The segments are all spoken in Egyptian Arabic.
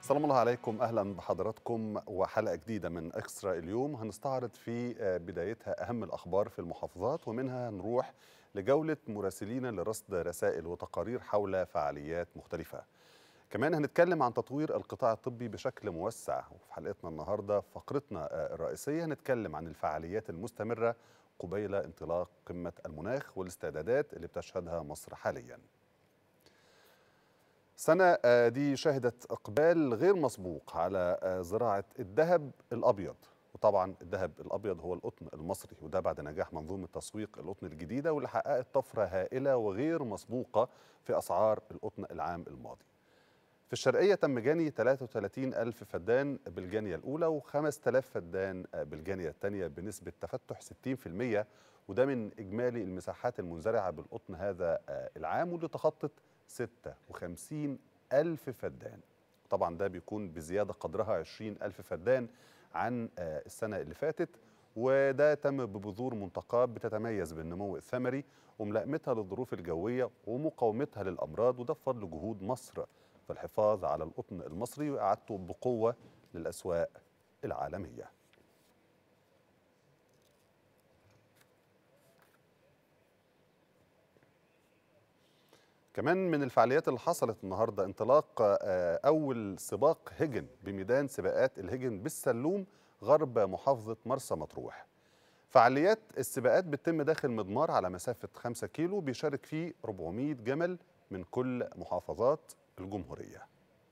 سلام الله عليكم اهلا بحضراتكم وحلقه جديده من اكسترا اليوم هنستعرض في بدايتها اهم الاخبار في المحافظات ومنها نروح لجوله مراسلين لرصد رسائل وتقارير حول فعاليات مختلفه. كمان هنتكلم عن تطوير القطاع الطبي بشكل موسع وفي حلقتنا النهارده فقرتنا الرئيسيه هنتكلم عن الفعاليات المستمره قبيل انطلاق قمه المناخ والاستعدادات اللي بتشهدها مصر حاليا. السنة دي شهدت إقبال غير مسبوق على زراعة الذهب الأبيض وطبعا الذهب الأبيض هو القطن المصري وده بعد نجاح منظومة تسويق القطن الجديدة واللي حققت طفرة هائلة وغير مسبوقة في أسعار القطن العام الماضي في الشرقية تم جني 33 ألف فدان بالجانية الأولى و5000 فدان بالجانية الثانية بنسبة تفتح 60% وده من إجمالي المساحات المنزرعة بالقطن هذا العام واللي تخطت 56 ألف فدان طبعا ده بيكون بزيادة قدرها 20 ألف فدان عن السنة اللي فاتت وده تم ببذور منتقاه بتتميز بالنمو الثمري وملائمتها للظروف الجوية ومقاومتها للأمراض وده بفضل جهود مصر في الحفاظ على القطن المصري وإعادته بقوة للأسواق العالمية كمان من الفعاليات اللي حصلت النهارده انطلاق اول سباق هجن بميدان سباقات الهجن بالسلوم غرب محافظه مرسى مطروح. فعاليات السباقات بتتم داخل مضمار على مسافه 5 كيلو بيشارك فيه 400 جمل من كل محافظات الجمهوريه.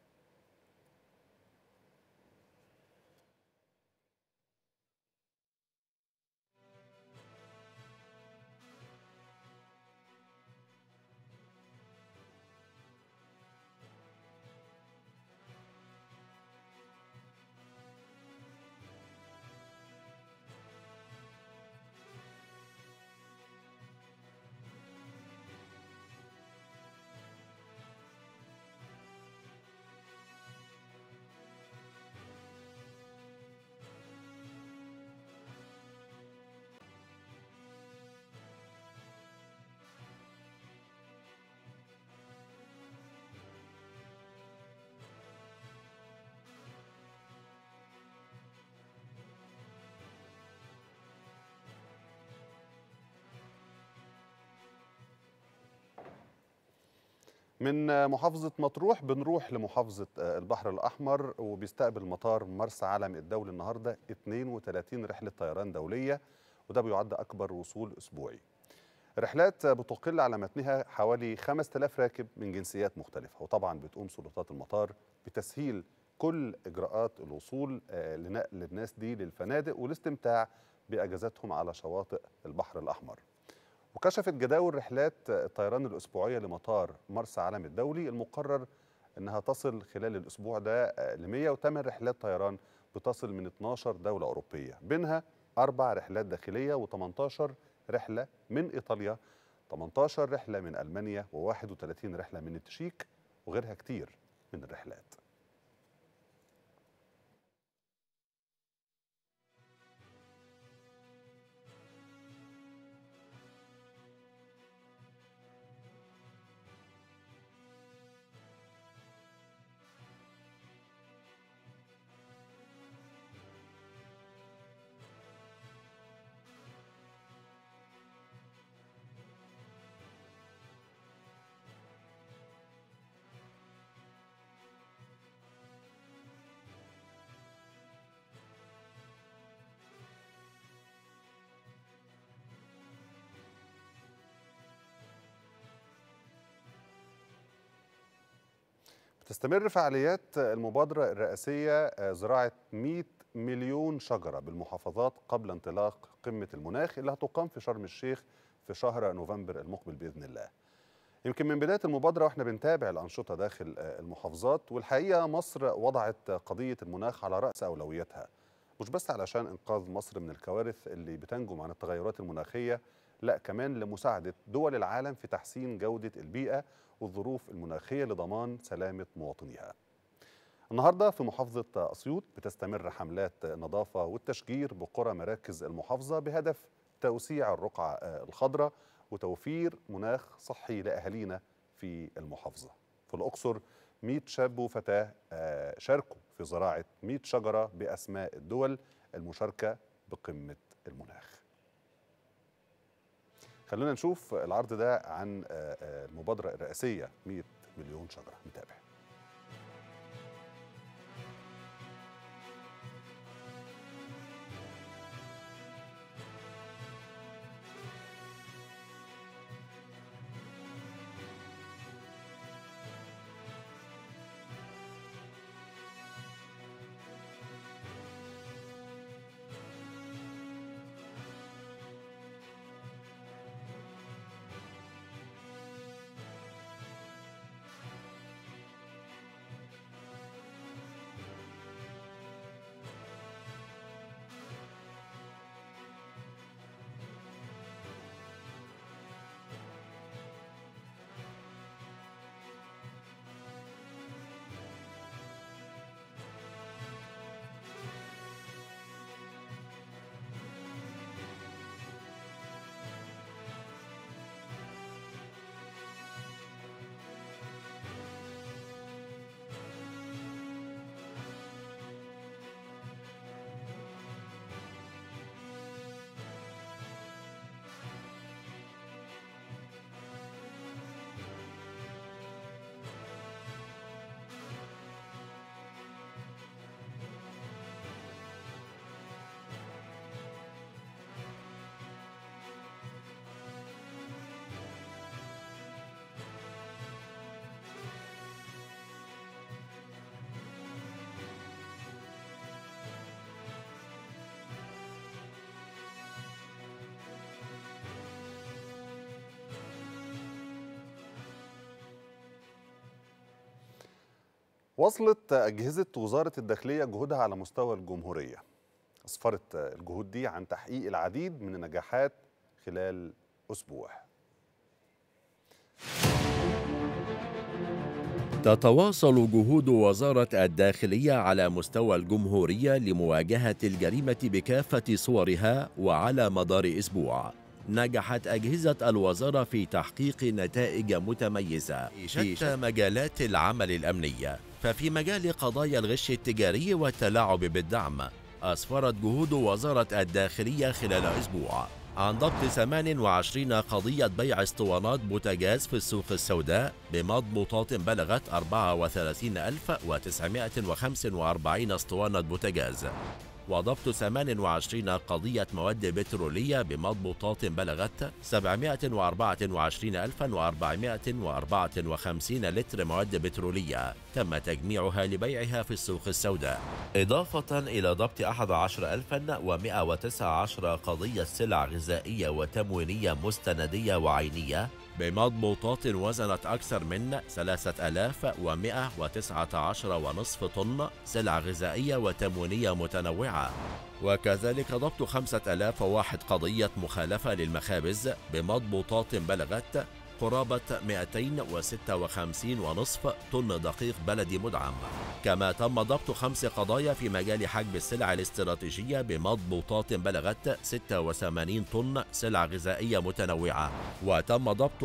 من محافظة مطروح بنروح لمحافظة البحر الأحمر وبيستقبل مطار مرسى علم الدولي النهاردة 32 رحلة طيران دولية وده بيعد أكبر وصول أسبوعي رحلات بتقل على متنها حوالي 5000 راكب من جنسيات مختلفة وطبعا بتقوم سلطات المطار بتسهيل كل إجراءات الوصول لنقل الناس دي للفنادق والاستمتاع بأجازاتهم على شواطئ البحر الأحمر وكشفت جداول رحلات الطيران الأسبوعية لمطار مرسى علم الدولي المقرر أنها تصل خلال الأسبوع ده ل 108 رحلات طيران بتصل من 12 دولة أوروبية بينها أربع رحلات داخلية و18 رحلة من إيطاليا 18 رحلة من ألمانيا و31 رحلة من التشيك وغيرها كتير من الرحلات تستمر فعاليات المبادرة الرئاسية زراعة 100 مليون شجرة بالمحافظات قبل انطلاق قمة المناخ اللي هتقام في شرم الشيخ في شهر نوفمبر المقبل بإذن الله يمكن من بداية المبادرة واحنا بنتابع الأنشطة داخل المحافظات والحقيقة مصر وضعت قضية المناخ على رأس أولوياتها مش بس علشان إنقاذ مصر من الكوارث اللي بتنجم عن التغيرات المناخية لا كمان لمساعدة دول العالم في تحسين جودة البيئة والظروف المناخية لضمان سلامة مواطنيها النهارده في محافظة أسيوط بتستمر حملات النظافة والتشجير بقرى مراكز المحافظة بهدف توسيع الرقعة الخضراء وتوفير مناخ صحي لأهالينا في المحافظة في الأقصر 100 شاب وفتاة آه، شاركوا في زراعة 100 شجرة بأسماء الدول المشاركة بقمة المناخ خلونا نشوف العرض ده عن آه، آه، المبادرة الرئاسية 100 مليون شجرة نتابع وصلت أجهزة وزارة الداخلية جهودها على مستوى الجمهورية أسفرت الجهود دي عن تحقيق العديد من النجاحات خلال أسبوع تتواصل جهود وزارة الداخلية على مستوى الجمهورية لمواجهة الجريمة بكافة صورها وعلى مدار أسبوع نجحت أجهزة الوزارة في تحقيق نتائج متميزة في شتى مجالات العمل الأمنية ففي مجال قضايا الغش التجاري والتلاعب بالدعم أسفرت جهود وزارة الداخلية خلال أسبوع عن ضبط 28 قضية بيع اسطوانات بوتاجاز في السوق السوداء بمضبوطات بلغت 34945 اسطوانة بوتاجاز وضبط 28 قضية مواد بترولية بمضبوطات بلغت 724454 لتر مواد بترولية تم تجميعها لبيعها في السوق السوداء إضافة إلى ضبط 11119 قضية سلع غذائية وتموينية مستندية وعينية بمضبوطات وزنت أكثر من 3119 ونصف طن سلع غذائية وتموينية متنوعة وكذلك ضبط 5001 قضية مخالفة للمخابز بمضبوطات بلغت قرابة 256 ونصف طن دقيق بلدي مدعم كما تم ضبط خمس قضايا في مجال حجب السلع الاستراتيجية بمضبوطات بلغت 86 طن سلع غذائية متنوعة وتم ضبط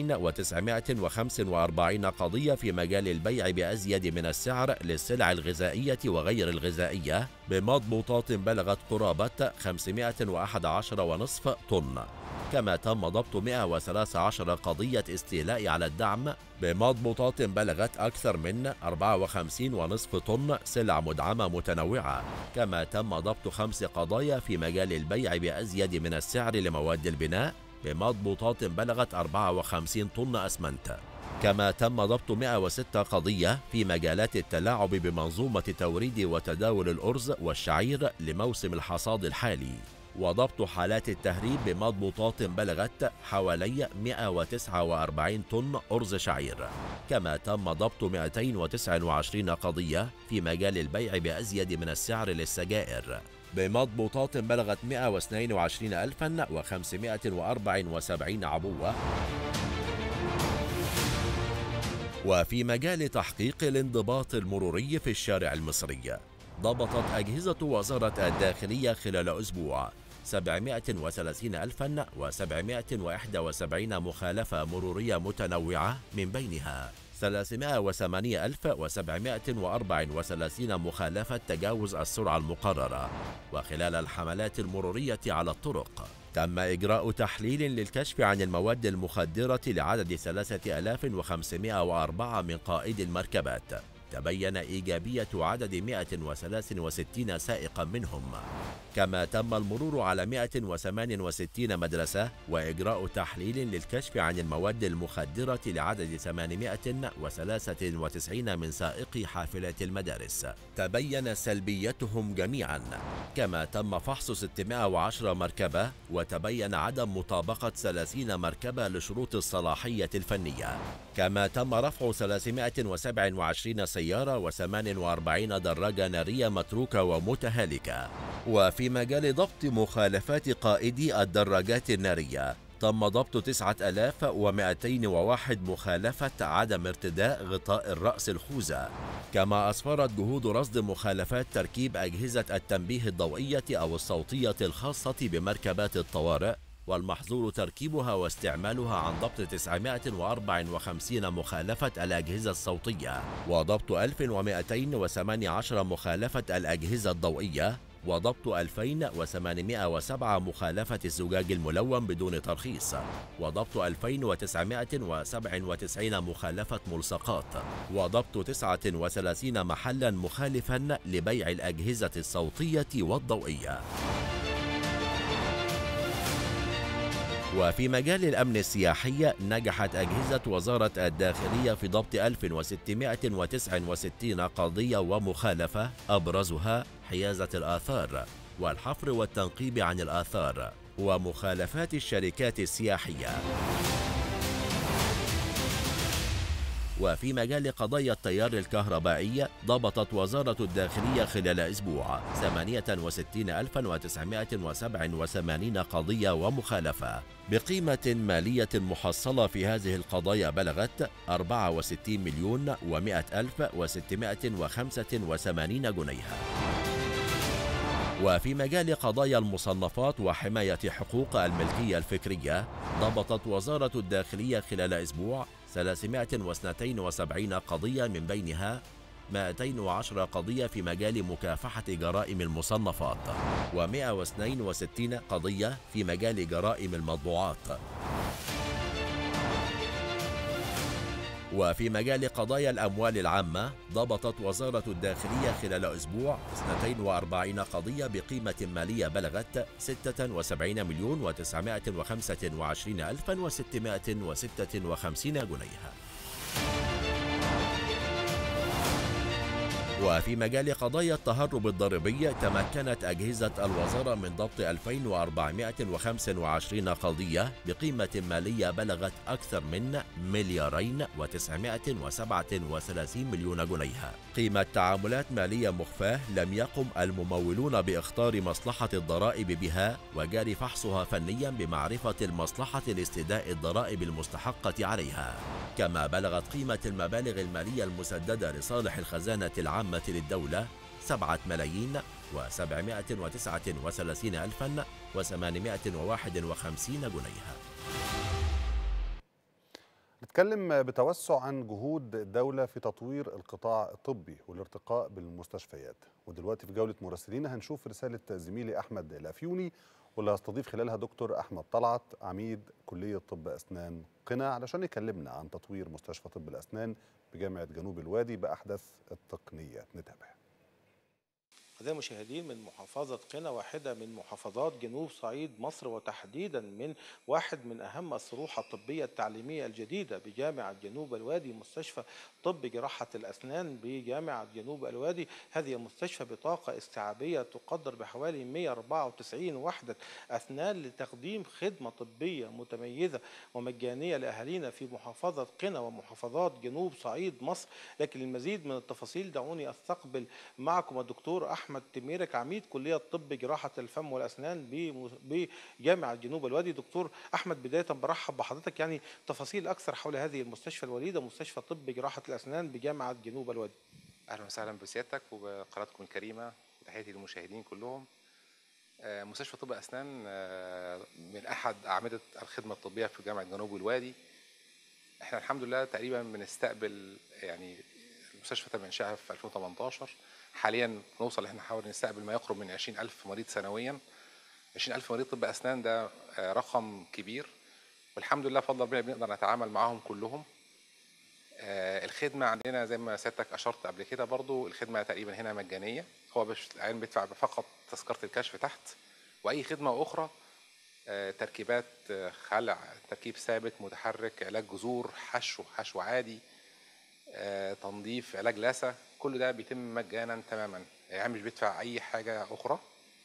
2945 قضية في مجال البيع بأزيد من السعر للسلع الغذائية وغير الغذائية بمضبوطات بلغت قرابة 511 ونصف طن كما تم ضبط 113 قضية استيلاء على الدعم بمضبوطات بلغت أكثر من 54 ونصف طن سلع مدعمة متنوعة كما تم ضبط خمس قضايا في مجال البيع بأزيد من السعر لمواد البناء بمضبوطات بلغت 54 طن أسمنت كما تم ضبط 106 قضية في مجالات التلاعب بمنظومة توريد وتداول الأرز والشعير لموسم الحصاد الحالي وضبط حالات التهريب بمضبوطات بلغت حوالي 149 طن أرز شعير كما تم ضبط 229 قضية في مجال البيع بأزيد من السعر للسجائر بمضبوطات بلغت 122574 عبوة وفي مجال تحقيق الانضباط المروري في الشارع المصري ضبطت أجهزة وزارة الداخلية خلال أسبوع 730771 مخالفة مرورية متنوعة من بينها 308734 مخالفة تجاوز السرعة المقررة وخلال الحملات المرورية على الطرق تم إجراء تحليل للكشف عن المواد المخدرة لعدد 3504 من قائد المركبات تبين إيجابية عدد 163 سائقا منهم كما تم المرور على 168 مدرسة وإجراء تحليل للكشف عن المواد المخدرة لعدد 893 من سائقي حافلات المدارس تبين سلبيتهم جميعا كما تم فحص 610 مركبة وتبين عدم مطابقة 30 مركبة لشروط الصلاحية الفنية كما تم رفع 327 سيارة و48 دراجة نارية متروكة ومتهالكة وفي مجال ضبط مخالفات قائدي الدراجات النارية تم ضبط 9201 مخالفة عدم ارتداء غطاء الرأس الخوذة كما أسفرت جهود رصد مخالفات تركيب أجهزة التنبيه الضوئية أو الصوتية الخاصة بمركبات الطوارئ والمحظور تركيبها واستعمالها عن ضبط 954 مخالفة الأجهزة الصوتية وضبط 1218 مخالفة الأجهزة الضوئية وضبط 2807 مخالفة الزجاج الملون بدون ترخيص وضبط 2997 مخالفة ملصقات وضبط 39 محلا مخالفا لبيع الأجهزة الصوتية والضوئية وفي مجال الأمن السياحي نجحت أجهزة وزارة الداخلية في ضبط 1669 قضية ومخالفة أبرزها حيازة الآثار والحفر والتنقيب عن الآثار ومخالفات الشركات السياحية وفي مجال قضايا التيار الكهربائي ضبطت وزارة الداخلية خلال أسبوع 68987 قضية ومخالفة بقيمة مالية محصلة في هذه القضايا بلغت 64 مليون و100 ألف و685 جنيها وفي مجال قضايا المصنفات وحماية حقوق الملكية الفكرية ضبطت وزارة الداخلية خلال أسبوع 372 قضية من بينها 210 قضية في مجال مكافحة جرائم المصنفات و162 قضية في مجال جرائم المطبوعات وفي مجال قضايا الأموال العامة ضبطت وزارة الداخلية خلال أسبوع 42 قضية بقيمة مالية بلغت 76 مليون و925 ألفا و656 جنيها وفي مجال قضايا التهرب الضريبي تمكنت أجهزة الوزارة من ضبط 2425 قضية بقيمة مالية بلغت أكثر من مليارين و937 مليون جنيها قيمة تعاملات مالية مخفاة لم يقم الممولون بإخطار مصلحة الضرائب بها وجاري فحصها فنيا بمعرفة المصلحة لاستداء الضرائب المستحقة عليها كما بلغت قيمة المبالغ المالية المسددة لصالح الخزانة العامة للدولة سبعة ملايين وسبعمائة وتسعة وثلاثين ألفا وثمانمائة وواحد وخمسين جنيها نتكلم بتوسع عن جهود الدولة في تطوير القطاع الطبي والارتقاء بالمستشفيات ودلوقتي في جولة مراسلين هنشوف رسالة زميلي أحمد الأفيوني واللي هستضيف خلالها دكتور أحمد طلعت عميد كلية طب أسنان قنا علشان يكلمنا عن تطوير مستشفى طب الأسنان بجامعة جنوب الوادي بأحدث التقنيات نتابع أعزائي المشاهدين من محافظة قنا واحدة من محافظات جنوب صعيد مصر وتحديدا من واحد من أهم الصروح الطبية التعليمية الجديدة بجامعة جنوب الوادي مستشفى طب جراحة الأسنان بجامعة جنوب الوادي هذه المستشفى بطاقة استيعابية تقدر بحوالي 194 وحدة أسنان لتقديم خدمة طبية متميزة ومجانية لأهالينا في محافظة قنا ومحافظات جنوب صعيد مصر لكن للمزيد من التفاصيل دعوني أستقبل معكم الدكتور أحمد احمد تميرك عميد كليه طب جراحه الفم والاسنان بجامعه جنوب الوادي دكتور احمد بدايه برحب بحضرتك يعني تفاصيل اكثر حول هذه المستشفى الوليده مستشفى طب جراحه الاسنان بجامعه جنوب الوادي اهلا وسهلا بسيادتك وبقناتكم الكريمه وتحياتي للمشاهدين كلهم مستشفى طب اسنان من احد اعمده الخدمه الطبيه في جامعه جنوب الوادي احنا الحمد لله تقريبا بنستقبل يعني المستشفى تم انشائها في 2018 حاليا نوصل احنا نحاول نستقبل ما يقرب من 20000 مريض سنويا 20000 مريض طب اسنان ده آه، رقم كبير والحمد لله بفضل ربنا بنقدر نتعامل معاهم كلهم آه، الخدمه عندنا زي ما سيادتك اشرت قبل كده برضو الخدمه تقريبا هنا مجانيه هو بش العيان بيدفع فقط تذكره الكشف تحت واي خدمه اخرى آه، تركيبات آه، خلع تركيب ثابت متحرك علاج جذور حشو حشو عادي آه، تنظيف علاج لثه كل ده بيتم مجانا تماما يعني مش بيدفع اي حاجه اخرى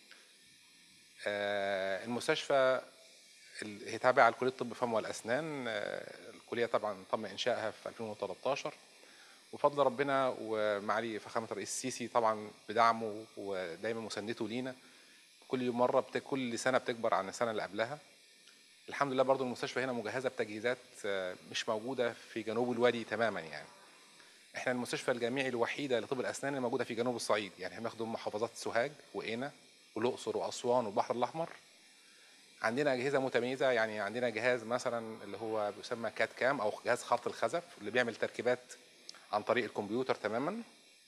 آه، المستشفى ال- هي تابعه لكليه الطب فم والاسنان آه، الكليه طبعا تم انشائها في 2013 وفضل ربنا ومعالي فخامه الرئيس السيسي طبعا بدعمه ودايما مساندته لينا كل مره بت... كل سنه بتكبر عن السنه اللي قبلها الحمد لله برضو المستشفى هنا مجهزه بتجهيزات آه، مش موجوده في جنوب الوادي تماما يعني احنا المستشفى الجامعي الوحيده لطب الاسنان اللي موجوده في جنوب الصعيد يعني احنا بنخدم محافظات سوهاج وقنا والاقصر واسوان والبحر الاحمر عندنا اجهزه متميزه يعني عندنا جهاز مثلا اللي هو بيسمى كات كام او جهاز خرط الخزف اللي بيعمل تركيبات عن طريق الكمبيوتر تماما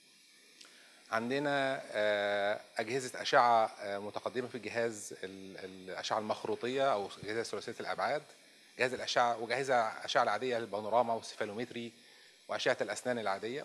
عندنا آه، اجهزه اشعه آه، متقدمه في جهاز ال- الاشعه المخروطيه او اجهزه ثلاثيه الابعاد جهاز الاشعه وجهاز الاشعه العاديه البانوراما والسيفالومتري واشعه الاسنان العاديه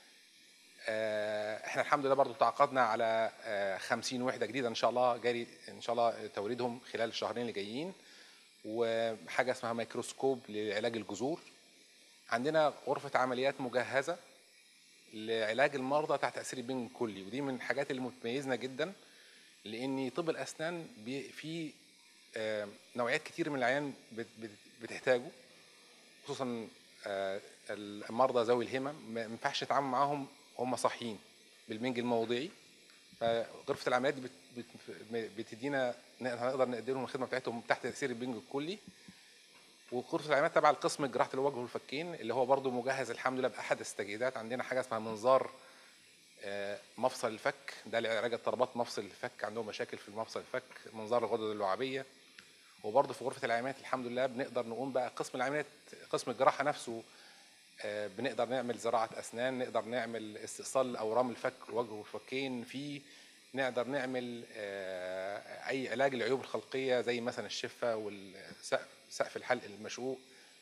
آه، احنا الحمد لله برضو تعاقدنا على آه، 50 وحده جديده ان شاء الله جاري ان شاء الله توريدهم خلال الشهرين اللي جايين وحاجه اسمها ميكروسكوب لعلاج الجذور عندنا غرفه عمليات مجهزه لعلاج المرضى تحت تاثير البنج الكلي ودي من الحاجات اللي متميزنا جدا لان طب الاسنان بي- في آه، نوعيات كتير من العيان بت- بت- بتحتاجه خصوصا آه، المرضى ذوي الهمم ما ينفعش نتعامل معاهم وهم صاحيين بالبنج الموضعي فغرفه العمليات دي بت- بت- بتدينا نقدر نقدم لهم الخدمه بتاعتهم تحت تاثير البنج الكلي وغرفه العمليات تبع القسم جراحه الوجه والفكين اللي هو برضو مجهز الحمد لله باحدث التجهيزات عندنا حاجه اسمها منظار آه، مفصل الفك ده لعلاج اضطرابات مفصل الفك عندهم مشاكل في مفصل الفك منظار الغدد اللعابيه وبرضه في غرفه العمليات الحمد لله بنقدر نقوم بقى قسم العمليات قسم الجراحه نفسه آه، بنقدر نعمل زراعه اسنان نقدر نعمل استئصال اورام الفك الوجه والفكين فيه نقدر نعمل آه، اي علاج للعيوب الخلقيه زي مثلا الشفه والسقف سقف الحلق المشقوق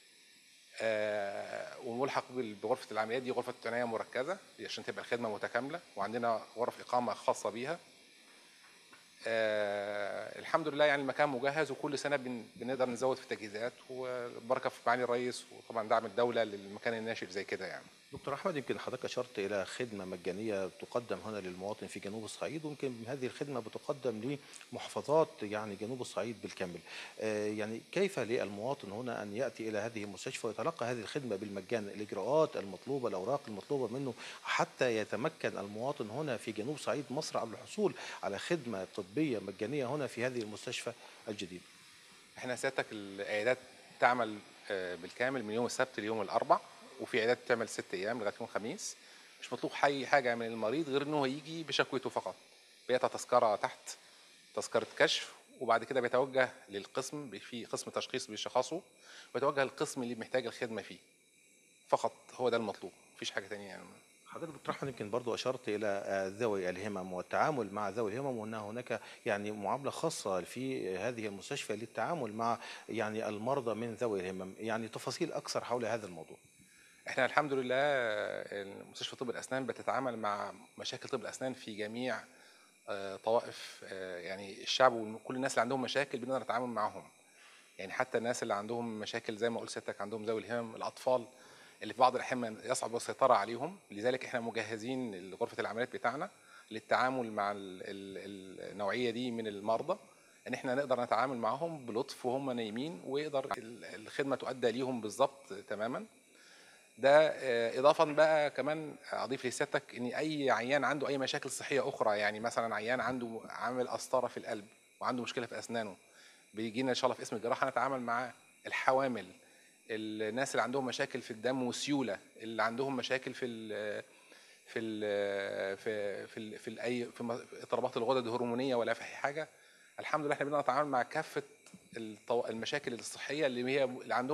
آه، وملحق بال- بغرفه العمليات دي غرفه عنايه مركزه عشان تبقى الخدمه متكامله وعندنا غرف اقامه خاصه بيها آه الحمد لله يعني المكان مجهز وكل سنه بن بنقدر نزود في التجهيزات والبركه في معالي الرئيس وطبعا دعم الدوله للمكان الناشئ زي كده يعني دكتور احمد يمكن حضرتك اشرت الى خدمه مجانيه تقدم هنا للمواطن في جنوب الصعيد ويمكن هذه الخدمه بتقدم لمحافظات يعني جنوب الصعيد بالكامل. آه، يعني كيف للمواطن هنا ان ياتي الى هذه المستشفى ويتلقى هذه الخدمه بالمجان، الاجراءات المطلوبه، الاوراق المطلوبه منه حتى يتمكن المواطن هنا في جنوب صعيد مصر على الحصول على خدمه طبيه مجانيه هنا في هذه المستشفى الجديده. احنا سيادتك العيادات تعمل آه، بالكامل من يوم السبت ليوم الاربع وفي عيادات تعمل ست ايام لغايه يوم الخميس مش مطلوب اي حاجه من المريض غير انه يجي بشكوته فقط بيقطع تذكره تحت تذكره كشف وبعد كده بيتوجه للقسم في قسم تشخيص بيشخصه ويتوجه للقسم اللي محتاج الخدمه فيه فقط هو ده المطلوب مفيش حاجه تانية يعني حضرتك دكتور احمد يمكن برضو اشرت الى آه، ذوي الهمم والتعامل مع ذوي الهمم وان هناك يعني معامله خاصه في هذه المستشفى للتعامل مع يعني المرضى من ذوي الهمم يعني تفاصيل اكثر حول هذا الموضوع احنا الحمد لله آه، مستشفى طب الاسنان بتتعامل مع مشاكل طب الاسنان في جميع آه، طوائف آه، يعني الشعب وكل الناس اللي عندهم مشاكل بنقدر نتعامل معاهم يعني حتى الناس اللي عندهم مشاكل زي ما قلت سيادتك عندهم ذوي الهمم الاطفال اللي في بعض الاحيان يصعب السيطره عليهم لذلك احنا مجهزين غرفه العمليات بتاعنا للتعامل مع ال- ال- النوعيه دي من المرضى ان احنا نقدر نتعامل معاهم بلطف وهم نايمين ويقدر ال- الخدمه تؤدى ليهم بالظبط تماما ده آه، اضافه بقى كمان اضيف لسيادتك ان اي عيان عنده اي مشاكل صحيه اخرى يعني مثلا عيان عنده عامل قسطره في القلب وعنده مشكله في اسنانه بيجينا ان شاء الله في اسم الجراحه نتعامل معاه الحوامل الناس اللي عندهم مشاكل في الدم وسيوله اللي عندهم مشاكل في ال في ال في في ال في ال اي في م- في اضطرابات الغدد الهرمونيه ولا في اي حاجه الحمد لله احنا بنقدر نتعامل مع كافه الطو- المشاكل الصحيه اللي هي اللي عندهم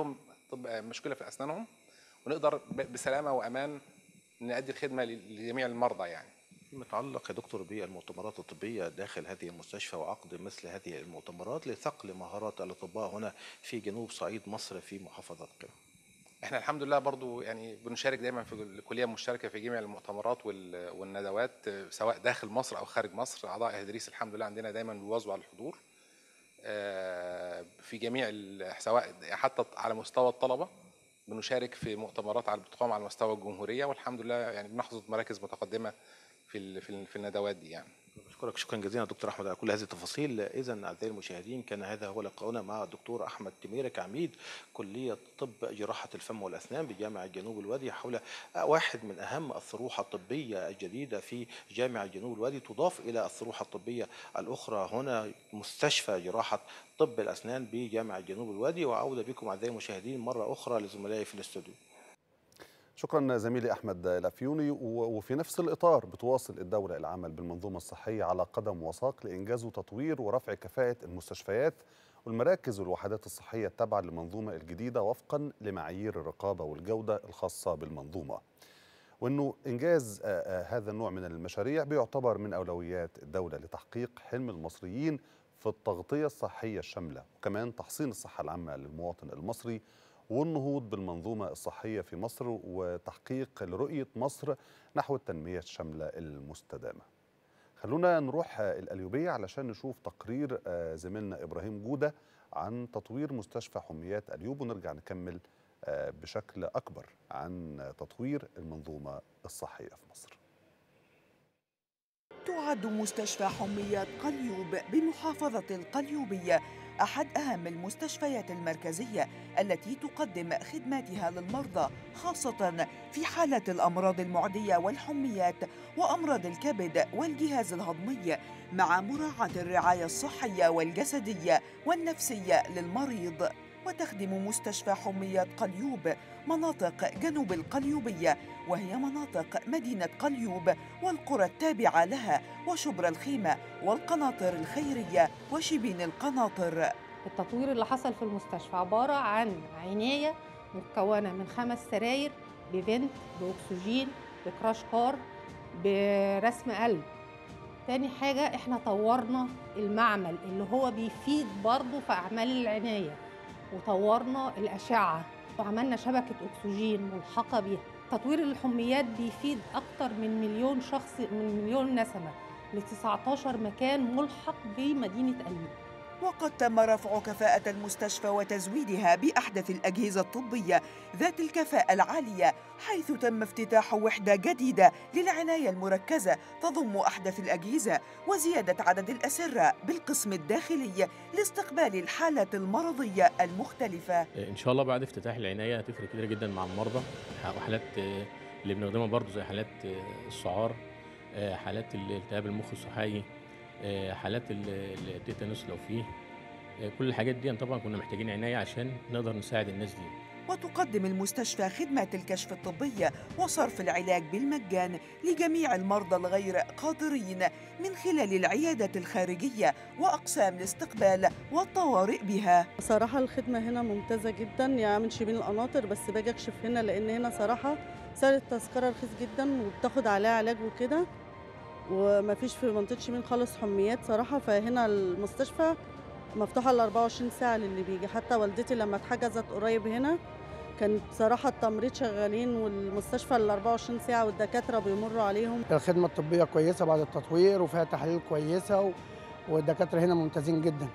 طب مشكله في اسنانهم ونقدر ب- بسلامه وامان نؤدي الخدمه ل- لجميع المرضى يعني فيما يتعلق يا دكتور بالمؤتمرات الطبية داخل هذه المستشفى وعقد مثل هذه المؤتمرات لثقل مهارات الأطباء هنا في جنوب صعيد مصر في محافظة قنا احنا الحمد لله برضو يعني بنشارك دايما في الكليه مشتركه في جميع المؤتمرات وال- والندوات آه، سواء داخل مصر او خارج مصر اعضاء ادريس الحمد لله عندنا دايما بيواظبوا على الحضور آه، في جميع ال- سواء حتى على مستوى الطلبه بنشارك في مؤتمرات على بتقام على مستوى الجمهوريه والحمد لله يعني بنحصد مراكز متقدمه في ال- في ال- في الندوات دي يعني بشكرك شكرا جزيلا دكتور احمد على كل هذه التفاصيل اذا اعزائي المشاهدين كان هذا هو لقاؤنا مع الدكتور احمد تميرك عميد كليه طب جراحه الفم والاسنان بجامعه جنوب الوادي حول واحد من اهم الصروح الطبيه الجديده في جامعه جنوب الوادي تضاف الى الصروح الطبيه الاخرى هنا مستشفى جراحه طب الاسنان بجامعه جنوب الوادي وعوده بكم اعزائي المشاهدين مره اخرى لزملائي في الاستوديو شكرا زميلي احمد الافيوني و- وفي نفس الاطار بتواصل الدوله العمل بالمنظومه الصحيه على قدم وساق لانجاز وتطوير ورفع كفاءه المستشفيات والمراكز والوحدات الصحيه التابعه للمنظومه الجديده وفقا لمعايير الرقابه والجوده الخاصه بالمنظومه. وانه انجاز آه، آه، هذا النوع من المشاريع بيعتبر من اولويات الدوله لتحقيق حلم المصريين في التغطيه الصحيه الشامله وكمان تحسين الصحه العامه للمواطن المصري والنهوض بالمنظومه الصحيه في مصر وتحقيق لرؤيه مصر نحو التنميه الشامله المستدامه. خلونا نروح آه، القليوبيه علشان نشوف تقرير آه، زميلنا ابراهيم جوده عن تطوير مستشفى حميات اليوب ونرجع نكمل آه، بشكل اكبر عن تطوير المنظومه الصحيه في مصر. تعد مستشفى حميات قليوب بمحافظة القليوبية أحد أهم المستشفيات المركزية التي تقدم خدماتها للمرضى خاصة في حالة الأمراض المعدية والحميات وأمراض الكبد والجهاز الهضمي مع مراعاة الرعاية الصحية والجسدية والنفسية للمريض وتخدم مستشفى حميات قليوب مناطق جنوب القليوبية وهي مناطق مدينة قليوب والقرى التابعة لها وشبرا الخيمة والقناطر الخيرية وشبين القناطر التطوير اللي حصل في المستشفى عبارة عن عناية مكونة من خمس سراير بفنت بأكسجين بكراش كار برسم قلب تاني حاجة احنا طورنا المعمل اللي هو بيفيد برضه في أعمال العناية وطورنا الأشعة وعملنا شبكة أكسجين ملحقة بيها تطوير الحميات بيفيد أكتر من مليون شخص من مليون نسمة ل 19 مكان ملحق بمدينة قليوب وقد تم رفع كفاءة المستشفى وتزويدها بأحدث الأجهزة الطبية ذات الكفاءة العالية حيث تم افتتاح وحدة جديدة للعناية المركزة تضم أحدث الأجهزة وزيادة عدد الأسرة بالقسم الداخلي لاستقبال الحالات المرضية المختلفة ان شاء الله بعد افتتاح العنايه هتفرق كتير جدا مع المرضى وحالات آه، اللي بنخدمها برضو زي حالات آه، السعار آه، حالات الالتهاب المخ الصحي آه، حالات ال- ال- التيتانوس لو فيه آه، كل الحاجات دي طبعا كنا محتاجين عنايه عشان نقدر نساعد الناس دي وتقدم المستشفى خدمات الكشف الطبية وصرف العلاج بالمجان لجميع المرضى الغير قادرين من خلال العيادة الخارجية وأقسام الاستقبال والطوارئ بها صراحة الخدمة هنا ممتازة جدا يعني من شبين القناطر بس باجي اكشف هنا لان هنا صراحة سعر التذكرة رخيص جدا وبتاخد عليها علاج وكده ومفيش في منطقة شبين خالص حميات صراحة فهنا المستشفى مفتوحة ال 24 ساعة للي بيجي حتى والدتي لما اتحجزت قريب هنا كانت صراحة التمريض شغالين والمستشفى ال 24 ساعة والدكاترة بيمروا عليهم الخدمة الطبية كويسة بعد التطوير وفيها تحاليل كويسة و- والدكاترة هنا ممتازين جدا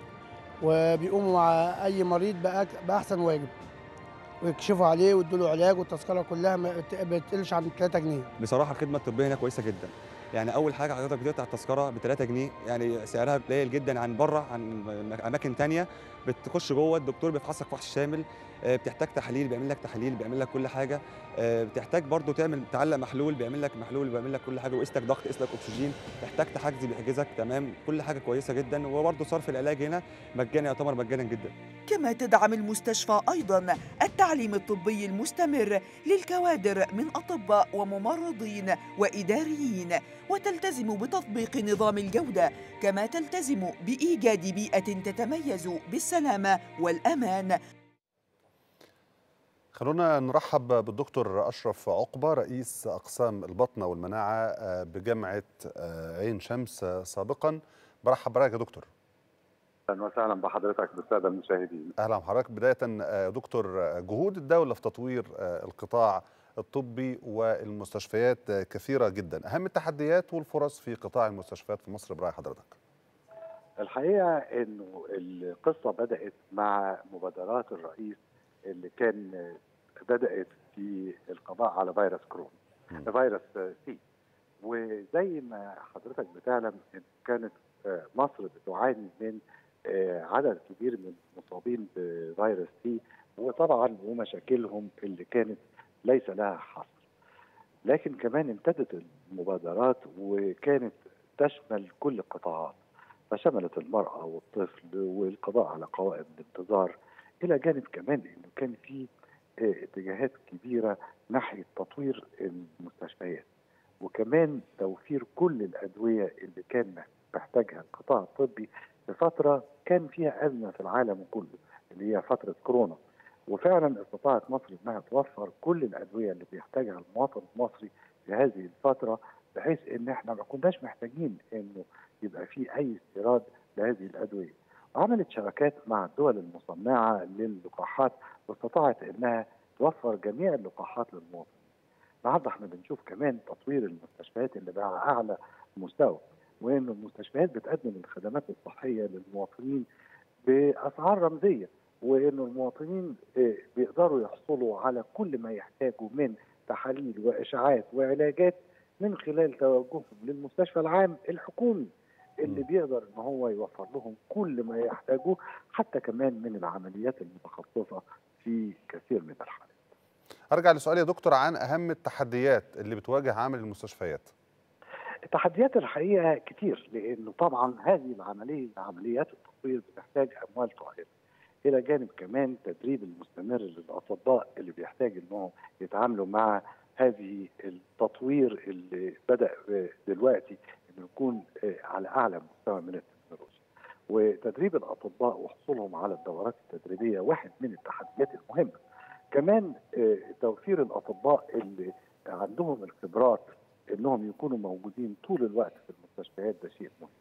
وبيقوموا مع أي مريض بأك- بأحسن واجب ويكشفوا عليه ويدوا له علاج والتذكرة كلها ما بت- بتقلش عن 3 جنيه بصراحه الخدمه الطبيه هنا كويسه جدا يعني اول حاجه حضرتك بتقطع التذكره ب 3 جنيه يعني سعرها قليل جدا عن بره عن اماكن تانية بتخش جوه الدكتور بيفحصك فحص شامل آه، بتحتاج تحاليل بيعمل لك تحاليل بيعمل لك كل حاجه آه، بتحتاج برضو تعمل تعلق محلول بيعمل لك محلول بيعمل لك كل حاجه ويقيس لك ضغط يقيس لك اكسجين تحتاج تحجز بيحجزك تمام كل حاجه كويسه جدا وبرضو صرف العلاج هنا مجاني يعتبر مجانا جدا كما تدعم المستشفى أيضا التعليم الطبي المستمر للكوادر من أطباء وممرضين وإداريين وتلتزم بتطبيق نظام الجودة كما تلتزم بإيجاد بيئة تتميز بالسلامة والأمان خلونا نرحب بالدكتور أشرف عقبة رئيس أقسام البطنة والمناعة بجامعة عين شمس سابقا برحب بحضرتك يا دكتور اهلا وسهلا بحضرتك بالساده المشاهدين اهلا بحضرتك بدايه دكتور جهود الدوله في تطوير القطاع الطبي والمستشفيات كثيره جدا اهم التحديات والفرص في قطاع المستشفيات في مصر براي حضرتك الحقيقه انه القصه بدات مع مبادرات الرئيس اللي كان بدات في القضاء على فيروس كورونا فيروس سي وزي ما حضرتك بتعلم كانت مصر بتعاني من عدد كبير من المصابين بفيروس سي وطبعا ومشاكلهم اللي كانت ليس لها حصر لكن كمان امتدت المبادرات وكانت تشمل كل القطاعات فشملت المرأة والطفل والقضاء على قوائم الانتظار إلى جانب كمان أنه كان في اتجاهات كبيرة ناحية تطوير المستشفيات وكمان توفير كل الأدوية اللي كان محتاجها القطاع الطبي في فترة كان فيها أزمة في العالم كله اللي هي فترة كورونا وفعلا استطاعت مصر انها توفر كل الادويه اللي بيحتاجها المواطن المصري في هذه الفتره بحيث ان احنا ما كناش محتاجين انه يبقى في اي استيراد لهذه الادويه. عملت شبكات مع الدول المصنعه للقاحات واستطاعت انها توفر جميع اللقاحات للمواطن. النهارده احنا بنشوف كمان تطوير المستشفيات اللي بقى على اعلى مستوى وان المستشفيات بتقدم الخدمات الصحيه للمواطنين باسعار رمزيه وانه المواطنين بيقدروا يحصلوا على كل ما يحتاجوا من تحاليل واشاعات وعلاجات من خلال توجههم للمستشفى العام الحكومي اللي بيقدر ان هو يوفر لهم كل ما يحتاجوه حتى كمان من العمليات المتخصصه في كثير من الحالات. ارجع لسؤالي يا دكتور عن اهم التحديات اللي بتواجه عامل المستشفيات. التحديات الحقيقه كتير لانه طبعا هذه العمليه عمليات التطوير بتحتاج اموال طائله. الى جانب كمان تدريب المستمر للاطباء اللي بيحتاج انهم يتعاملوا مع هذه التطوير اللي بدا دلوقتي انه يكون على اعلى مستوى من التكنولوجيا. وتدريب الاطباء وحصولهم على الدورات التدريبيه واحد من التحديات المهمه. كمان توفير الاطباء اللي عندهم الخبرات انهم يكونوا موجودين طول الوقت في المستشفيات ده شيء مهم.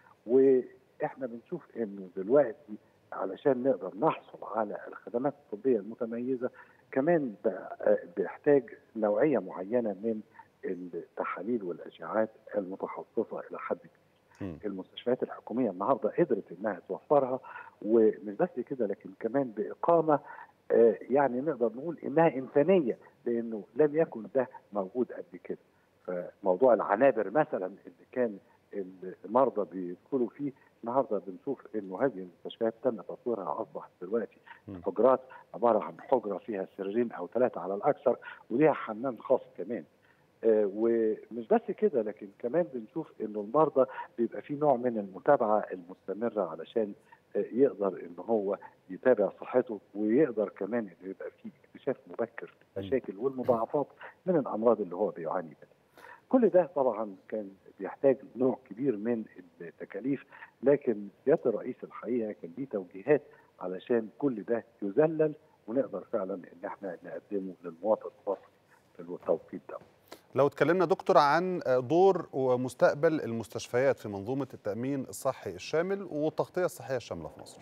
واحنا بنشوف انه دلوقتي علشان نقدر نحصل على الخدمات الطبية المتميزة كمان بيحتاج نوعية معينة من التحاليل والأشعاعات المتخصصة إلى حد كبير المستشفيات الحكومية النهاردة قدرت إنها توفرها ومش بس كده لكن كمان بإقامة يعني نقدر نقول إنها إنسانية لأنه لم يكن ده موجود قبل كده فموضوع العنابر مثلا اللي كان المرضى بيدخلوا فيه النهارده بنشوف انه هذه المستشفيات تم تطويرها اصبحت دلوقتي الحجرات عباره عن حجره فيها سريرين او ثلاثه على الاكثر وليها حمام خاص كمان آه ومش بس كده لكن كمان بنشوف انه المرضى بيبقى في نوع من المتابعه المستمره علشان آه يقدر ان هو يتابع صحته ويقدر كمان انه يبقى في اكتشاف مبكر للمشاكل والمضاعفات من الامراض اللي هو بيعاني منها. كل ده طبعا كان بيحتاج نوع كبير من التكاليف لكن سياده الرئيس الحقيقه كان ليه توجيهات علشان كل ده يذلل ونقدر فعلا ان احنا نقدمه للمواطن المصري في التوقيت ده. لو اتكلمنا دكتور عن دور ومستقبل المستشفيات في منظومه التامين الصحي الشامل والتغطيه الصحيه الشامله في مصر.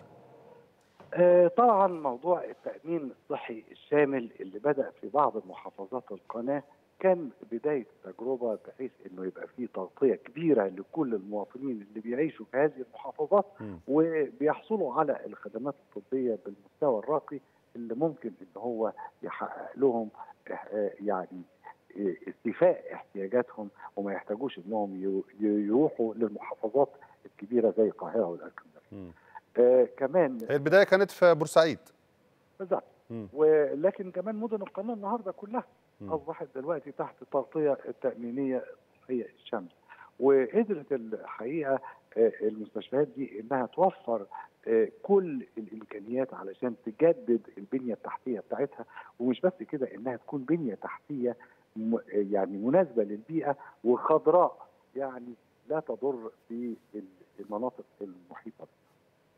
طبعا موضوع التامين الصحي الشامل اللي بدا في بعض محافظات القناه كان بدايه تجربه بحيث انه يبقى في تغطيه كبيره لكل المواطنين اللي بيعيشوا في هذه المحافظات م. وبيحصلوا على الخدمات الطبيه بالمستوى الراقي اللي ممكن ان هو يحقق لهم يعني استيفاء احتياجاتهم وما يحتاجوش انهم يروحوا للمحافظات الكبيره زي القاهره والاسكندريه. آه كمان هي البدايه كانت في بورسعيد. بالظبط ولكن كمان مدن القناه النهارده كلها م. اصبحت دلوقتي تحت التغطيه التامينيه الصحيه الشامله وقدرت الحقيقه المستشفيات دي انها توفر كل الامكانيات علشان تجدد البنيه التحتيه بتاعتها ومش بس كده انها تكون بنيه تحتيه يعني مناسبه للبيئه وخضراء يعني لا تضر بالمناطق المحيطه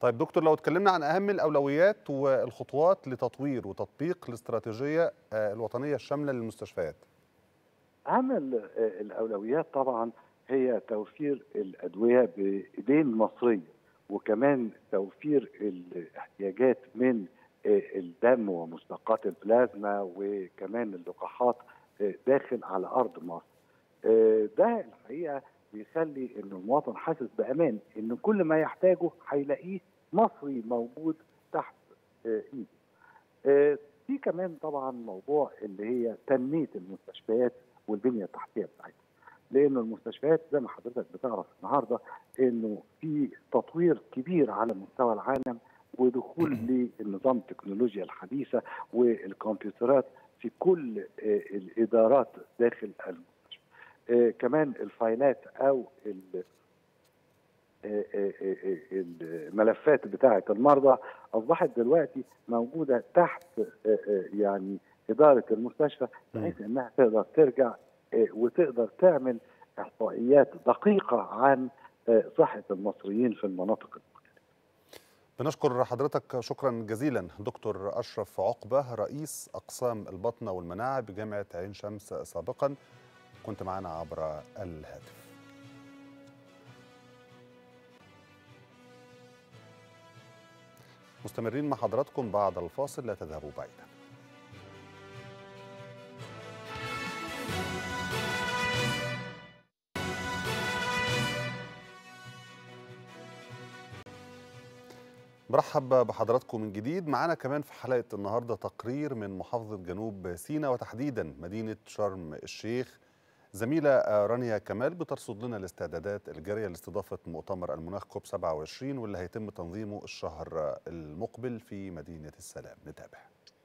طيب دكتور لو اتكلمنا عن اهم الاولويات والخطوات لتطوير وتطبيق الاستراتيجيه آه، الوطنيه الشامله للمستشفيات اهم ال- الاولويات طبعا هي توفير الادويه بايدين مصريه وكمان توفير الاحتياجات من آه، الدم ومشتقات البلازما وكمان اللقاحات آه، داخل على ارض مصر. آه، ده الحقيقه بيخلي ان المواطن حاسس بامان ان كل ما يحتاجه هيلاقيه مصري موجود تحت آه، ايده. آه، في كمان طبعا موضوع اللي هي تنميه المستشفيات والبنيه التحتيه بتاعتها. لان المستشفيات زي ما حضرتك بتعرف النهارده انه في تطوير كبير على مستوى العالم ودخول للنظام التكنولوجيا الحديثه والكمبيوترات في كل آه، الادارات داخل المستشفى. آه، كمان الفايلات او ال- آه، آه، آه، الملفات بتاعه المرضى اصبحت دلوقتي موجوده تحت آه، آه، يعني اداره المستشفى بحيث انها تقدر ترجع آه، وتقدر تعمل احصائيات دقيقه عن آه، صحه المصريين في المناطق بنشكر حضرتك شكرا جزيلا دكتور اشرف عقبه رئيس اقسام البطنه والمناعه بجامعه عين شمس سابقا كنت معنا عبر الهاتف مستمرين مع حضراتكم بعد الفاصل لا تذهبوا بعيدا برحب بحضراتكم من جديد معانا كمان في حلقة النهاردة تقرير من محافظة جنوب سيناء وتحديدا مدينة شرم الشيخ زميلة آه، رانيا كمال بترصد لنا الاستعدادات الجارية لاستضافة مؤتمر المناخ كوب 27 واللي هيتم تنظيمه الشهر آه، المقبل في مدينة السلام نتابع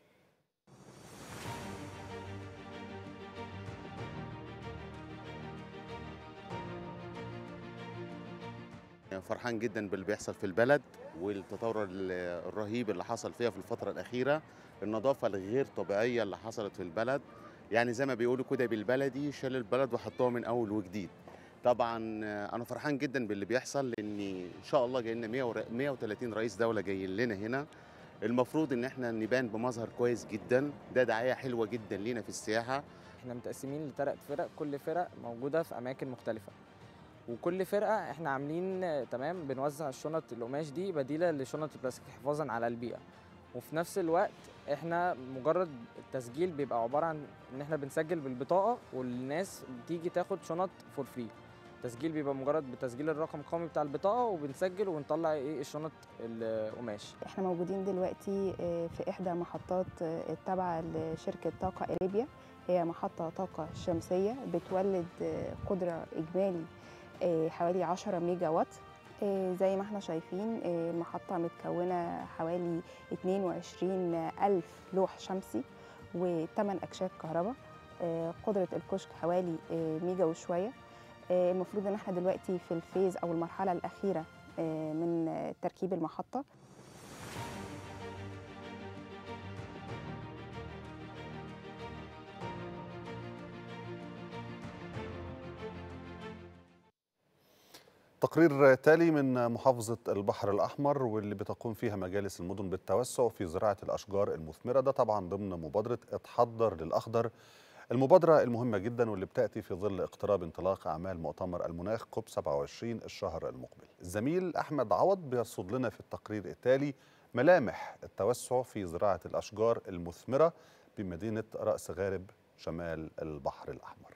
فرحان جدا باللي بيحصل في البلد والتطور ال- الرهيب اللي حصل فيها في الفترة الأخيرة النظافة الغير طبيعية اللي حصلت في البلد يعني زي ما بيقولوا كده بالبلدي شال البلد وحطوها من أول وجديد طبعا آه، أنا فرحان جدا باللي بيحصل لأن إن شاء الله جاي لنا 130 رئيس دولة جايين لنا هنا المفروض إن احنا نبان بمظهر كويس جدا ده دعاية حلوة جدا لينا في السياحة احنا متقسمين لثلاث فرق كل فرق موجودة في أماكن مختلفة وكل فرقة احنا عاملين آه، تمام بنوزع الشنط القماش دي بديلة لشنط البلاستيك حفاظا على البيئة وفي نفس الوقت احنا مجرد التسجيل بيبقى عبارة عن ان احنا بنسجل بالبطاقة والناس بتيجي تاخد شنط فور فري التسجيل بيبقى مجرد بتسجيل الرقم القومي بتاع البطاقة وبنسجل ونطلع ايه الشنط القماش احنا موجودين دلوقتي آه، في احدى محطات آه، التابعه لشركه طاقه اريبيا هي محطه طاقه شمسيه بتولد آه، قدره اجمالي آه، حوالي 10 ميجا وات آه، زي ما احنا شايفين آه، المحطه متكونه حوالي 22 ألف لوح شمسي و8 أكشاف كهرباء آه، قدرة الكشك حوالي آه، ميجا وشوية آه، المفروض ان احنا دلوقتي في الفيز او المرحله الاخيره آه، من آه، تركيب المحطه تقرير تالي من محافظة البحر الأحمر واللي بتقوم فيها مجالس المدن بالتوسع في زراعة الأشجار المثمرة ده طبعا ضمن مبادرة اتحضر للأخضر المبادرة المهمة جدا واللي بتأتي في ظل اقتراب انطلاق أعمال مؤتمر المناخ كوب 27 الشهر المقبل الزميل أحمد عوض بيرصد لنا في التقرير التالي ملامح التوسع في زراعة الأشجار المثمرة بمدينة رأس غارب شمال البحر الأحمر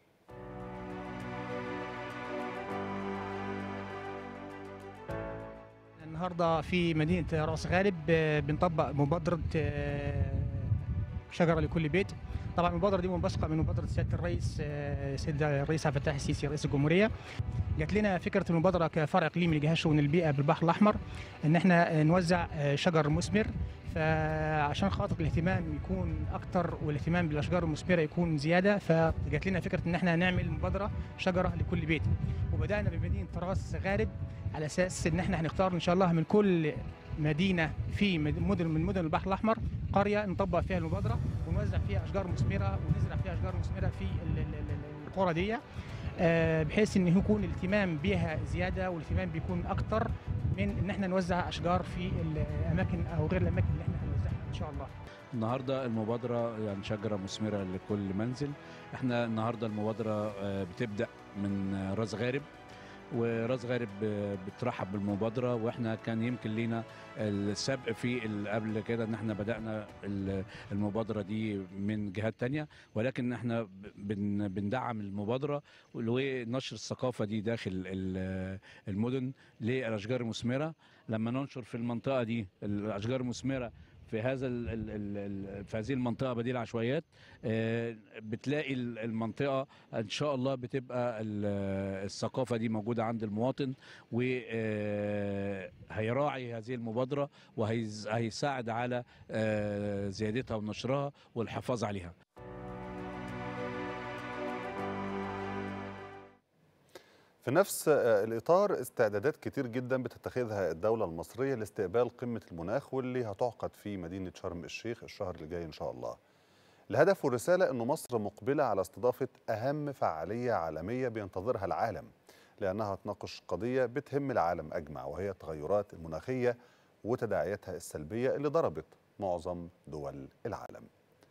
النهارده في مدينه راس غارب آه، بنطبق مبادره آه، شجره لكل بيت طبعا المبادره دي منبثقه من مبادره سياده الرئيس آه، سيد الرئيس عبد الفتاح السيسي رئيس الجمهوريه جات لنا فكره المبادره كفرع اقليمي لجهاز شؤون البيئه بالبحر الاحمر ان احنا نوزع آه، شجر مثمر فعشان خاطر الاهتمام يكون اكتر والاهتمام بالاشجار المثمره يكون زياده فجات لنا فكره ان احنا نعمل مبادره شجره لكل بيت وبدانا بمدينه راس غارب على اساس ان احنا هنختار ان شاء الله من كل مدينه في مد- مدن من مدن البحر الاحمر قريه نطبق فيها المبادره ونوزع فيها اشجار مثمره ونزرع فيها اشجار مثمره في ال- ال- ال- القرى دي آه، بحيث ان يكون الاهتمام بها زياده والاهتمام بيكون اكتر من من ان احنا نوزع اشجار في الاماكن او غير الاماكن اللي احنا هنوزعها ان شاء الله النهارده المبادرة يعني شجرة مثمرة لكل منزل احنا النهارده المبادرة آه، بتبدأ من آه، راس غارب وراس غارب آه، بترحب بالمبادرة واحنا كان يمكن لينا السبق في ال- قبل كده ان احنا بدأنا ال- المبادرة دي من جهات تانية ولكن احنا ب- بن- بندعم المبادرة ونشر الثقافة دي داخل ال- المدن للأشجار المثمرة لما ننشر في المنطقة دي الأشجار المثمرة في هذا ال ال ال ال في هذه المنطقه بديل العشوائيات آه، بتلاقي ال- المنطقه ان شاء الله بتبقى ال- الثقافه دي موجوده عند المواطن وهيراعي هذه المبادره وهيساعد على آه، زيادتها ونشرها والحفاظ عليها في نفس آه، الإطار استعدادات كتير جدا بتتخذها الدولة المصرية لاستقبال قمة المناخ واللي هتعقد في مدينة شرم الشيخ الشهر اللي جاي إن شاء الله الهدف والرسالة أن مصر مقبلة على استضافة أهم فعالية عالمية بينتظرها العالم لأنها تناقش قضية بتهم العالم أجمع وهي التغيرات المناخية وتداعياتها السلبية اللي ضربت معظم دول العالم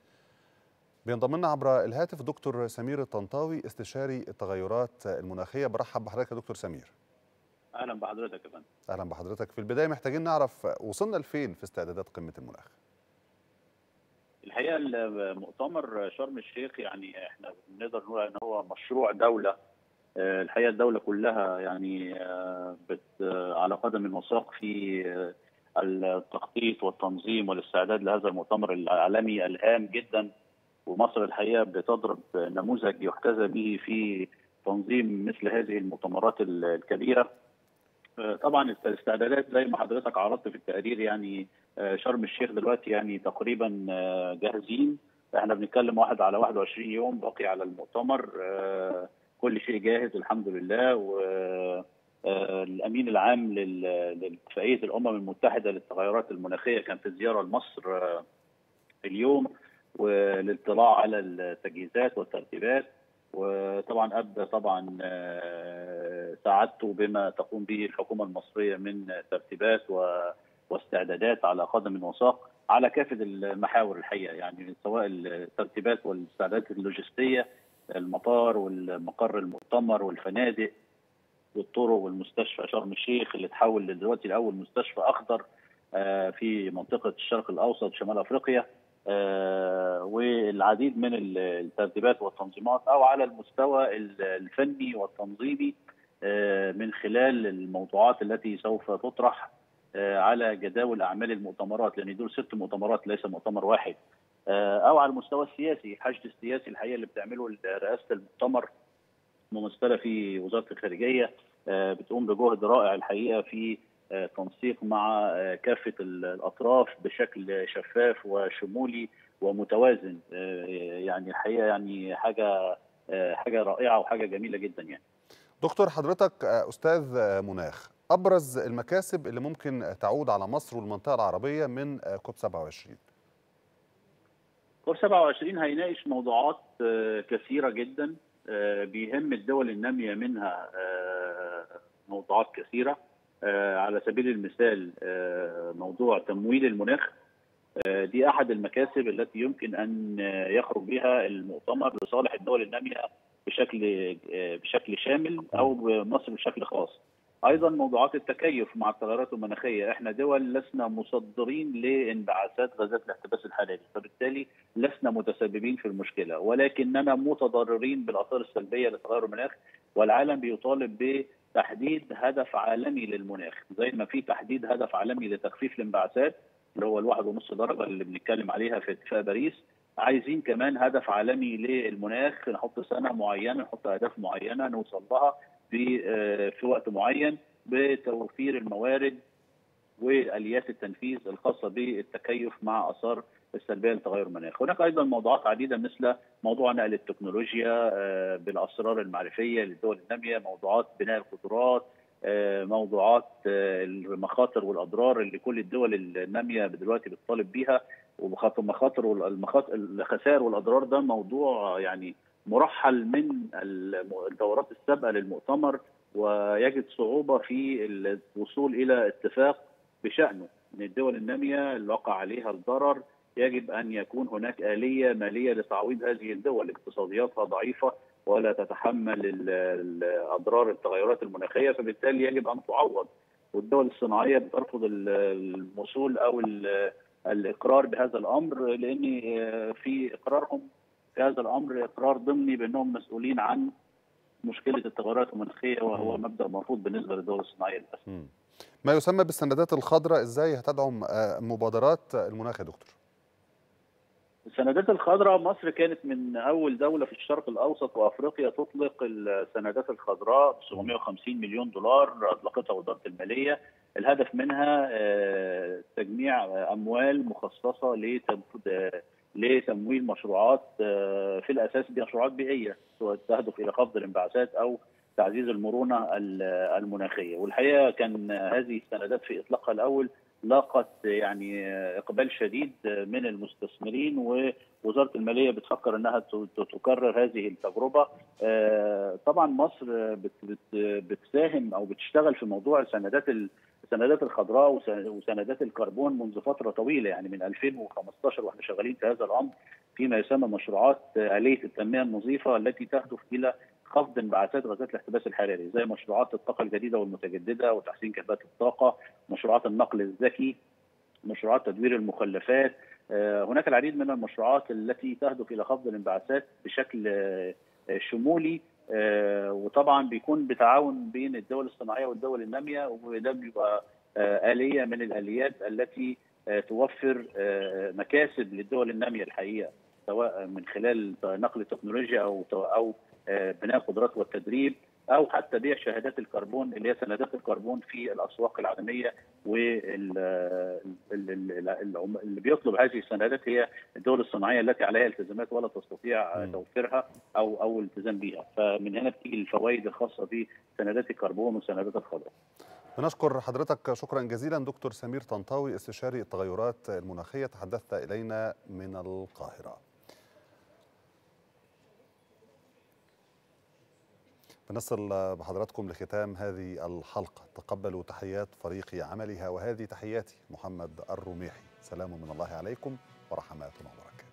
بينضم لنا عبر الهاتف دكتور سمير الطنطاوي استشاري التغيرات المناخيه برحب بحضرتك يا دكتور سمير اهلا بحضرتك يا فندم اهلا بحضرتك في البدايه محتاجين نعرف وصلنا لفين في استعدادات قمه المناخ الحقيقه مؤتمر شرم الشيخ يعني احنا نقدر نقول ان هو مشروع دوله آه، الحقيقه الدوله كلها يعني آه، بت آه، على قدم وساق في آه، التخطيط والتنظيم والاستعداد لهذا المؤتمر العالمي الهام جدا ومصر الحقيقه بتضرب نموذج يحتذى به في تنظيم مثل هذه المؤتمرات ال- الكبيره آه، طبعا الاستعدادات زي ما حضرتك عرضت في التقرير يعني آه، شرم الشيخ دلوقتي يعني تقريبا آه، جاهزين احنا بنتكلم واحد على 21 يوم باقي على المؤتمر آه، كل شيء جاهز الحمد لله والامين العام لل- لاتفاقيه الامم المتحده للتغيرات المناخيه كان في زياره لمصر آه، اليوم والاطلاع على التجهيزات والترتيبات وطبعا ابدى طبعا آه، سعادته بما تقوم به الحكومه المصريه من ترتيبات و- واستعدادات على قدم وساق على كافه المحاور الحقيقه يعني سواء الترتيبات والاستعدادات اللوجستيه المطار والمقر المؤتمر والفنادق والطرق والمستشفى شرم الشيخ اللي تحول دلوقتي لاول مستشفى اخضر آه، في منطقه الشرق الاوسط شمال افريقيا آه، والعديد من ال- الترتيبات والتنظيمات او على المستوى ال- الفني والتنظيمي آه، من خلال الموضوعات التي سوف تطرح آه، على جداول اعمال المؤتمرات لان دول ست مؤتمرات ليس مؤتمر واحد آه، او على المستوى السياسي الحشد السياسي الحقيقه اللي بتعمله رئاسه المؤتمر ممثله في وزاره الخارجيه آه، بتقوم بجهد رائع الحقيقه في آه، تنسيق مع آه، كافه ال- الاطراف بشكل شفاف وشمولي ومتوازن آه، يعني الحقيقه يعني حاجه آه، حاجه رائعه وحاجه جميله جدا يعني دكتور حضرتك آه، استاذ آه، مناخ ابرز المكاسب اللي ممكن تعود على مصر والمنطقه العربيه من آه، كوب 27 كوب 27 هيناقش موضوعات آه، كثيره جدا آه، بيهم الدول الناميه منها آه، موضوعات كثيره آه، على سبيل المثال آه، موضوع تمويل المناخ آه، دي احد المكاسب التي يمكن ان آه، يخرج بها المؤتمر لصالح الدول الناميه بشكل آه، بشكل شامل او مصر بشكل خاص. ايضا موضوعات التكيف مع التغيرات المناخيه، احنا دول لسنا مصدرين لانبعاثات غازات الاحتباس الحراري، فبالتالي لسنا متسببين في المشكله، ولكننا متضررين بالاثار السلبيه لتغير المناخ والعالم بيطالب بتحديد هدف عالمي للمناخ، زي ما في تحديد هدف عالمي لتخفيف الانبعاثات اللي هو الواحد ونص درجه اللي بنتكلم عليها في اتفاق باريس عايزين كمان هدف عالمي للمناخ نحط سنه معينه نحط اهداف معينه نوصل لها في آه، في وقت معين بتوفير الموارد واليات التنفيذ الخاصه بالتكيف مع اثار السلبيه لتغير المناخ. هناك ايضا موضوعات عديده مثل موضوع نقل التكنولوجيا آه، بالاسرار المعرفيه للدول الناميه، موضوعات بناء القدرات، آه، موضوعات آه، المخاطر والاضرار اللي كل الدول الناميه دلوقتي بتطالب بيها ومخاطر المخاطر والمخاطر الخسائر والاضرار ده موضوع يعني مرحل من الم- الدورات السابقه للمؤتمر ويجد صعوبه في الوصول الى اتفاق بشانه ان الدول الناميه اللي وقع عليها الضرر يجب ان يكون هناك اليه ماليه لتعويض هذه الدول اقتصادياتها ضعيفه ولا تتحمل ال- ال- اضرار التغيرات المناخيه فبالتالي يجب ان تعوض والدول الصناعيه بترفض ال- الوصول او ال- الاقرار بهذا الامر لان آه، في اقرارهم في هذا الامر اقرار ضمني بانهم مسؤولين عن مشكله التغيرات المناخيه وهو مبدا مرفوض بالنسبه للدول الصناعيه للاسف. مم. ما يسمى بالسندات الخضراء ازاي هتدعم آه، مبادرات المناخ يا دكتور السندات الخضراء مصر كانت من اول دوله في الشرق الاوسط وافريقيا تطلق السندات الخضراء ب 750 مليون دولار اطلقتها وزاره الماليه الهدف منها آه، تجميع اموال مخصصه لتنف- آه، لتمويل مشروعات آه، في الاساس مشروعات بيئيه سواء تهدف الى خفض الانبعاثات او تعزيز المرونه ال- المناخيه والحقيقه كان هذه السندات في اطلاقها الاول لاقت يعني اقبال شديد من المستثمرين ووزاره الماليه بتفكر انها ت- ت- تكرر هذه التجربه آه، طبعا مصر بت- بت- بتساهم او بتشتغل في موضوع سندات ال- السندات الخضراء وس- وسندات الكربون منذ فتره طويله يعني من 2015 واحنا شغالين في هذا الامر فيما يسمى مشروعات آلية التنمية النظيفة التي تهدف إلى خفض انبعاثات غازات الاحتباس الحراري زي مشروعات الطاقة الجديدة والمتجددة وتحسين كفاءة الطاقة مشروعات النقل الذكي مشروعات تدوير المخلفات آه، هناك العديد من المشروعات التي تهدف إلى خفض الانبعاثات بشكل آه، آه، شمولي آه، وطبعا بيكون بتعاون بين الدول الصناعية والدول النامية وده بيبقى آه، آلية من الآليات التي آه، توفر آه، مكاسب للدول النامية الحقيقة سواء من خلال نقل التكنولوجيا او او آه، بناء القدرات والتدريب او حتى بيع شهادات الكربون اللي هي سندات الكربون في الاسواق العالميه واللي بيطلب هذه السندات هي الدول الصناعيه التي عليها التزامات ولا تستطيع توفيرها او او الالتزام بها فمن هنا بتيجي الفوائد الخاصه بسندات الكربون والسندات الخضراء بنشكر حضرتك شكرا جزيلا دكتور سمير طنطاوي استشاري التغيرات المناخيه تحدثت الينا من القاهره بنصل بحضراتكم لختام هذه الحلقة تقبلوا تحيات فريق عملها وهذه تحياتي محمد الرميحي سلام من الله عليكم ورحماته وبركاته